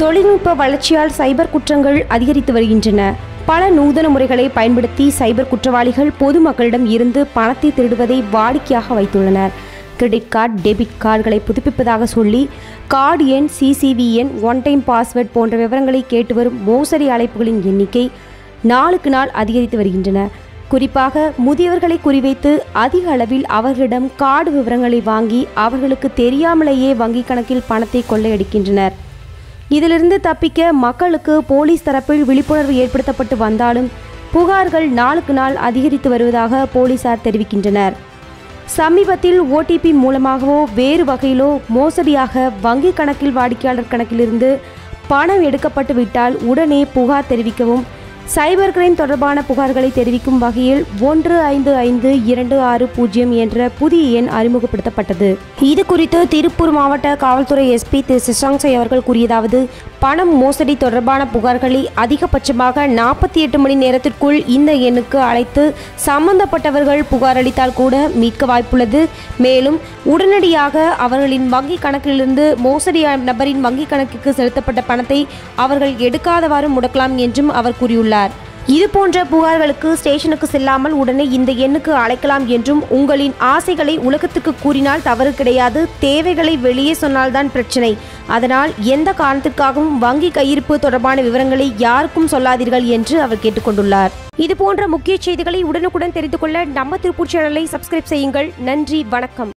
தொழில்நுட்ப வளர்ச்சியால் சைபர் குற்றங்கள் அதிகரித்து வருகின்றன பல நூதன முறைகளை பயன்படுத்தி சைபர் குற்றவாளிகள் பொதுமக்களிடம் இருந்து பணத்தை திருடுவதை வாடிக்கையாக வைத்துள்ளனர் கிரெடிட் கார்டு டெபிட் கார்டுகளை புதுப்பிப்பதாக சொல்லி கார்டு எண் சிசிவி எண் ஒன் டைம் பாஸ்வேர்ட் போன்ற விவரங்களை கேட்டு வரும் மோசடி அழைப்புகளின் எண்ணிக்கை நாளுக்கு நாள் அதிகரித்து வருகின்றன குறிப்பாக முதியவர்களை குறிவைத்து அதிக அளவில் அவர்களிடம் கார்டு விவரங்களை வாங்கி அவர்களுக்கு தெரியாமலேயே வங்கிக் கணக்கில் பணத்தை கொள்ளையடிக்கின்றனர் இதிலிருந்து தப்பிக்க மக்களுக்கு போலீஸ் தரப்பில் விழிப்புணர்வு ஏற்படுத்தப்பட்டு வந்தாலும் புகார்கள் நாளுக்கு நாள் அதிகரித்து வருவதாக போலீசார் தெரிவிக்கின்றனர் சமீபத்தில் ஓடிபி மூலமாகவோ வேறு வகையிலோ மோசடியாக வங்கி கணக்கில் வாடிக்கையாளர் கணக்கிலிருந்து பணம் எடுக்கப்பட்டு விட்டால் உடனே புகார் தெரிவிக்கவும் சைபர் கிரைம் தொடர்பான புகார்களை தெரிவிக்கும் வகையில் ஒன்று ஐந்து ஐந்து இரண்டு ஆறு பூஜ்ஜியம் என்ற புதிய எண் அறிமுகப்படுத்தப்பட்டது இது குறித்து திருப்பூர் மாவட்ட காவல்துறை எஸ்பி திரு சிசாங்சை அவர்கள் கூறியதாவது பணம் மோசடி தொடர்பான புகார்களை அதிகபட்சமாக நாற்பத்தி எட்டு மணி நேரத்திற்குள் இந்த எண்ணுக்கு அழைத்து சம்பந்தப்பட்டவர்கள் புகார் அளித்தால் கூட மீட்க வாய்ப்புள்ளது மேலும் உடனடியாக அவர்களின் வங்கி கணக்கிலிருந்து மோசடி நபரின் வங்கி கணக்குக்கு செலுத்தப்பட்ட பணத்தை அவர்கள் எடுக்காதவாறு முடக்கலாம் என்றும் அவர் கூறியுள்ளார் இது போன்ற புகார்களுக்கு ஸ்டேஷனுக்கு செல்லாமல் உடனே இந்த எண்ணுக்கு அழைக்கலாம் என்றும் உங்களின் ஆசைகளை உலகத்துக்கு கூறினால் தவறு கிடையாது தேவைகளை வெளியே சொன்னால்தான் பிரச்சனை அதனால் எந்த காரணத்திற்காகவும் வங்கி கையிருப்பு தொடர்பான விவரங்களை யாருக்கும் சொல்லாதீர்கள் என்று அவர் கேட்டுக்கொண்டுள்ளார் இது போன்ற முக்கிய செய்திகளை உடனுக்குடன் தெரிந்து கொள்ள நம்ம திருப்பூர் சேனலை சப்ஸ்கிரைப் செய்யுங்கள் நன்றி வணக்கம்